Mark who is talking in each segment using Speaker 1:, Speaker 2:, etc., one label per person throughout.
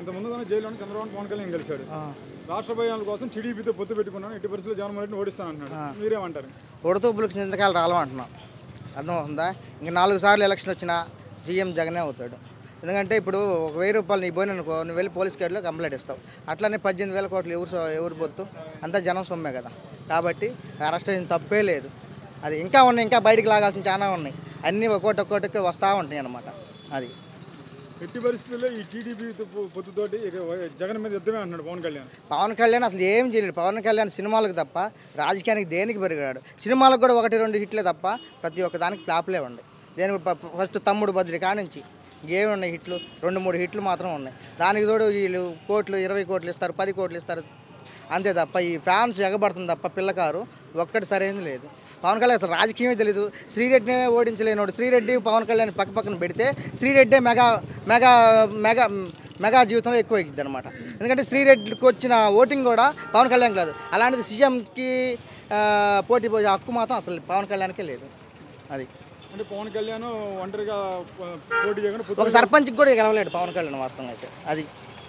Speaker 1: ఇంత ముందుగానే జైల్లోనే చంద్రబాబు పవన్ కళ్యాణ్ కలిశాడు రాష్ట్ర భయాల కోసం టీడీపీతో పొత్తు పెట్టుకున్నాను ఎట్టి పరిస్థితుల్లో జగన్మోహన్ రెడ్డిని ఓడిస్తాను అంటున్నాడు మీరేమంటారు
Speaker 2: ఉడతూపులకు చింతకాయలు రాలమంటున్నాం అర్థమవుతుందా ఇంక నాలుగు సార్లు ఎలక్షన్ వచ్చినా సీఎం జగనే అవుతాడు ఎందుకంటే ఇప్పుడు ఒక వెయ్యి రూపాయలు నీ పోయిన అనుకో నువ్వు వెళ్ళి పోలీస్ కేర్లో కంప్లైంట్ ఇస్తావు అట్లనే పద్దెనిమిది వేల కోట్లు ఎవరు సో- ఎవరు పొత్తు అంతా జనం సొమ్మే కదా కాబట్టి అరెస్ట్ అయిన తప్పే లేదు అది ఇంకా ఉన్నాయి ఇంకా బయటికి లాగాల్సిన చాలా ఉన్నాయి అన్నీ ఒక్కోటి ఒక్కోటికి వస్తూ ఉంటాయి అన్నమాట అది
Speaker 1: ఎట్టి పరిస్థితుల్లో ఈ టీడీపీ పొత్తుతోటి ఇక జగన్ మీద యుద్ధమే అంటున్నాడు పవన్ కళ్యాణ్
Speaker 2: పవన్ కళ్యాణ్ అసలు ఏం చేయలేడు పవన్ కళ్యాణ్ సినిమాలకు తప్ప రాజకీయానికి దేనికి పెరిగాడు సినిమాలకు కూడా ఒకటి రెండు హిట్లే తప్ప ప్రతి ఒక్క దానికి ఫ్లాప్లే ఉన్నాయి దేనికి ప- ప- ఫస్ట్ తమ్ముడు బద్రి కానించి ఏమి ఉన్నాయి హిట్లు రెండు మూడు హిట్లు మాత్రం ఉన్నాయి దానికి తోడు వీళ్ళు కోట్లు ఇరవై కోట్లు ఇస్తారు పది కోట్లు ఇస్తారు అంతే తప్ప ఈ ఫ్యాన్స్ ఎగబడుతుంది తప్ప పిల్లకారు ఒక్కటి సరైనది లేదు పవన్ కళ్యాణ్ అసలు రాజకీయమే తెలియదు శ్రీరెడ్డినే ఓడించలేనోడు శ్రీరెడ్డి పవన్ కళ్యాణ్ పక్క పక్కన పెడితే శ్రీరెడ్డే మెగా మెగా మెగా మెగా జీవితంలో ఎక్కువ ఎక్కిద్ది అనమాట ఎందుకంటే శ్రీరెడ్డికి వచ్చిన ఓటింగ్ కూడా పవన్ కళ్యాణ్ కాదు అలాంటిది సీఎంకి పోటీ పోయే హక్కు మాత్రం అసలు పవన్ కళ్యాణ్కే లేదు అది
Speaker 1: అంటే పవన్ కళ్యాణ్ ఒంటరిగా ఆ, పోటీ చేయకుండా
Speaker 2: ఒక
Speaker 1: పొత్తు
Speaker 2: సర్పంచ్కి కూడా గెలవలేడు పవన్ కళ్యాణ్ వాస్తవంగా అయితే అది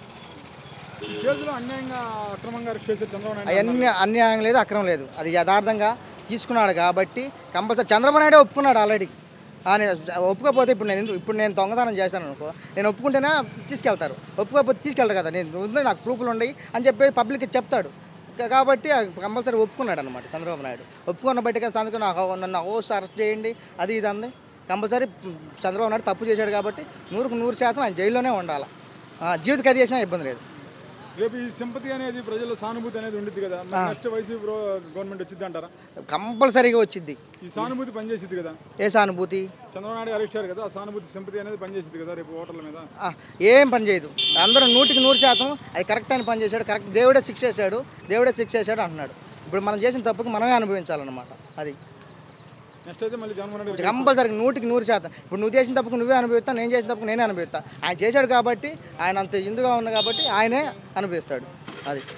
Speaker 1: ఈ కేసులో అన్యాయంగా అక్రమంగా అరెస్ట్ చేశారు చంద్రబాబు నాయుడు
Speaker 2: అవన్నీ అన్యాయం లేదు అక్రమం లేదు అది యథార్థంగా తీసుకున్నాడు కాబట్టి కంపల్సరీ చంద్రబాబు నాయుడు ఒప్పుకున్నాడు ఆల్రెడీ ఆయన ఒప్పుకోకపోతే ఇప్పుడు నేను ఎందుకు- ఇప్పుడు నేను దొంగతనం చేశాను అనుకో నేను ఒప్పుకుంటేనే తీసుకెళ్తారు ఒప్పుకోకపోతే తీసుకెళ్తారు కదా నేను ఉంది నాకు ప్రూఫ్లు ఉన్నాయి అని చెప్పి పబ్లిక్కి చెప్తాడు కా- కాబట్టి కంపల్సరీ ఒప్పుకున్నాడు అనమాట చంద్రబాబు నాయుడు ఒప్పుకున్న బట్టి కదా అందుకు నాకు నన్ను హౌస్ అరెస్ట్ చేయండి అది ఇది అంది కంపల్సరీ చంద్రబాబు నాయుడు తప్పు చేశాడు కాబట్టి నూరుకు నూరు శాతం ఆయన జైల్లోనే ఉండాలి ఆ, జీవిత ఖైదు చేసినా ఇబ్బంది లేదు
Speaker 1: రేపు ఈ సింపతి అనేది ప్రజల సానుభూతి అనేది ఉండిద్ది కదా మరి నెక్స్ట్ వైసీపీ ప్రో- గవర్నమెంట్ వచ్చింది అంటారా
Speaker 2: కంపల్సరీగా వచ్చింది
Speaker 1: ఈ సానుభూతి పనిచేసిద్ది కదా
Speaker 2: ఏ సానుభూతి
Speaker 1: చంద్రబాబు నాయుడు అరెస్ట్ అయ్యారు కదా ఆ సానుభూతి సింపతి అనేది పనిచేసిద్ది కదా రేపు ఓటర్ల మీద
Speaker 2: ఆ, ఏం పని చేయదు అందరూ నూటికి నూరు శాతం అది కరెక్ట్ అని పని చేశాడు కరెక్ట్ దేవుడే శిక్ష చేశాడు దేవుడే శిక్ష చేశాడు అంటున్నాడు ఇప్పుడు మనం చేసిన తప్పుకి మనమే అనుభవించాలన్నమాట అది
Speaker 1: నెక్స్ట్ అయితే మళ్ళీ జగన్మోహన్ రెడ్డి
Speaker 2: కంపల్సరీ నూటికి నూరు శాతం ఇప్పుడు నువ్వు చేసిన తప్పుకు నువ్వే అనుభవిస్తా నేను చేసిన తప్పుకు నేనే అనుభవిస్తా ఆయన చేశాడు కాబట్టి ఆయన అంత ఇందుగా ఉంది కాబట్టి ఆయనే అనుభవిస్తాడు అది